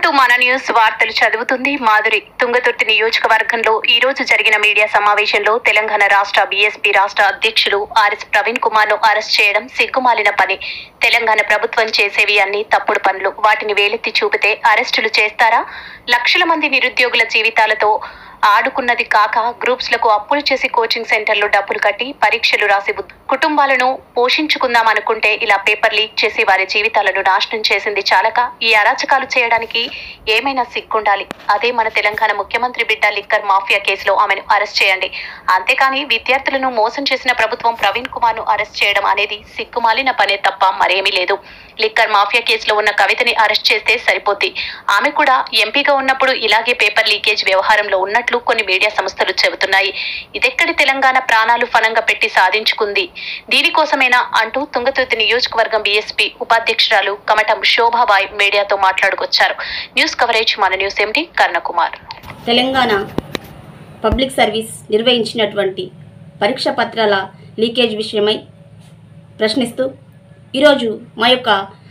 to మన news వార్తలు చదువుతుంది మాధురి తుంగతుర్తి నియోజకవర్గంలో ఈ రోజు జరిగిన మీడియా సమావేశంలో తెలంగాణ రాష్ట్ర బీఎస్పీ రాష్ట్ర అధ్యక్షులు ఆర్ఎస్ ప్రవీణ్ కుమార్ ను అరెస్ట్ చేయడం సిగ్గుమాలిన పని తెలంగాణ ప్రభుత్వం చేసేవి అన్ని తప్పుడు పనులు వాటిని వేలెత్తి చూపితే అరెస్టులు చేస్తారా లక్షల మంది నిరుద్యోగుల జీవితాలతో ఆడుకున్నది కాక గ్రూప్స్ లకు అప్పులు చేసి కోచింగ్ సెంటర్లు డబ్బులు కట్టి పరీక్షలు రాసి బుద్ధ- కుటుంబాలను పోషించుకుందాం అనుకుంటే ఇలా పేపర్ లీక్ చేసి వారి జీవితాలను నాశనం చేసింది చాలక ఈ అరాచకాలు చేయడానికి ఏమైనా సిగ్గుండాలి అదే మన తెలంగాణ ముఖ్యమంత్రి బిడ్డ లిక్కర్ మాఫియా కేసులో ఆమెను అరెస్ట్ చేయండి అంతేకాని విద్యార్థులను మోసం చేసిన ప్రభుత్వం ప్రవీణ్ కుమార్ ను అరెస్ట్ చేయడం అనేది సిగ్గుమాలిన పనే తప్ప మరేమీ లేదు లిక్కర్ మాఫియా కేసులో ఉన్న కవితని అరెస్ట్ చేస్తే సరిపోద్ది ఆమె కూడా ఎంపీగా ఉన్నప్పుడు ఇలాగే పేపర్ లీకేజ్ వ్యవహారంలో ఉన్నట్లు కొన్ని మీడియా సంస్థలు చెబుతున్నాయి ఇదెక్కడి తెలంగాణ ప్రాణాలు ఫలంగా పెట్టి సాధించుకుంది దీనికోసమేనా అంటూ తుంగతుర్తి నియోజకవర్గం బీఎస్పీ ఉపాధ్యక్షురాలు కమటం శోభాబాయ్ మీడియాతో మాట్లాడుకొచ్చారు న్యూస్ కవరేజ్ మన news MD Karnakumar Telangana public service నిర్వహించినటువంటి పరీక్ష పత్రాల లీకేజ్ విషయమై ప్రశ్నిస్తూ ఈరోజు మా యొక్క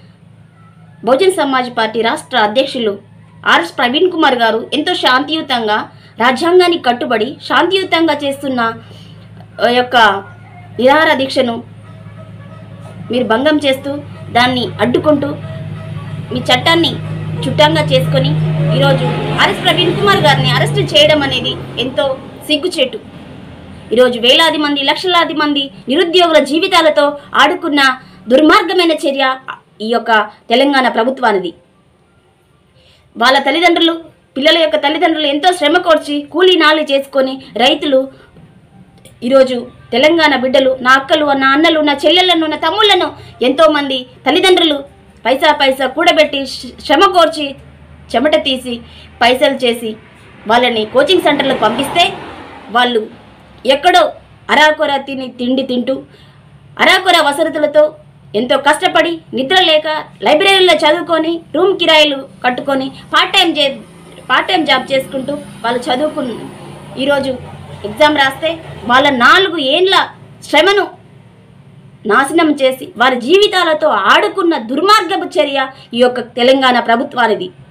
బహుజన్ సమాజ్ పార్టీ రాష్ట్ర అధ్యక్షులు ఆర్ఎస్ ప్రవీణ్ కుమార్ గారు ఎంతో శాంతియుతంగా రాజ్యాంగానికి కట్టుబడి శాంతియుతంగా చేస్తున్న ఆ యొక్క నిరాహార దీక్షను మీరు భంగం చేస్తూ దాన్ని అడ్డుకుంటూ మీ చట్టాన్ని చుట్టంగా చేసుకొని ఈరోజు ఆర్ఎస్ ప్రవీణ్ కుమార్ గారిని అరెస్టు చేయడం అనేది ఎంతో సిగ్గుచేటు ఈరోజు వేలాది మంది లక్షలాది మంది నిరుద్యోగుల జీవితాలతో ఆడుకున్న దుర్మార్గమైన చర్య ఈ యొక్క తెలంగాణ ప్రభుత్వానిది వాళ్ళ తల్లిదండ్రులు పిల్లల యొక్క తల్లిదండ్రులు ఎంతో శ్రమ కోర్చి కూలీ నాలి చేసుకొని రైతులు ఈరోజు తెలంగాణ బిడ్డలు నా అక్కలు నా అన్నలు నా చెల్లెళ్ళను నా తమ్ముళ్లను ఎంతోమంది తల్లిదండ్రులు పైసా పైసా కూడబెట్టి శ్ర- శ్రమ కోర్చి చెమట తీసి పైసలు చేసి వాళ్ళని కోచింగ్ సెంటర్లకు పంపిస్తే వాళ్ళు ఎక్కడో అరాకొర తిని తిండి తింటూ అరాకొర వసతులతో ఎంతో కష్టపడి నిద్ర లేక లైబ్రరీలో చదువుకొని రూమ్ కిరాయిలు కట్టుకొని పార్ట్ టైం చే పార్ట్ టైం జాబ్ చేసుకుంటూ వాళ్ళు చదువుకుని ఈరోజు ఎగ్జామ్ రాస్తే వాళ్ళ నాలుగు ఏండ్ల శ్రమను నాశనం చేసి వారి జీవితాలతో ఆడుకున్న దుర్మార్గపు చర్య ఈ యొక్క తెలంగాణ ప్రభుత్వానిది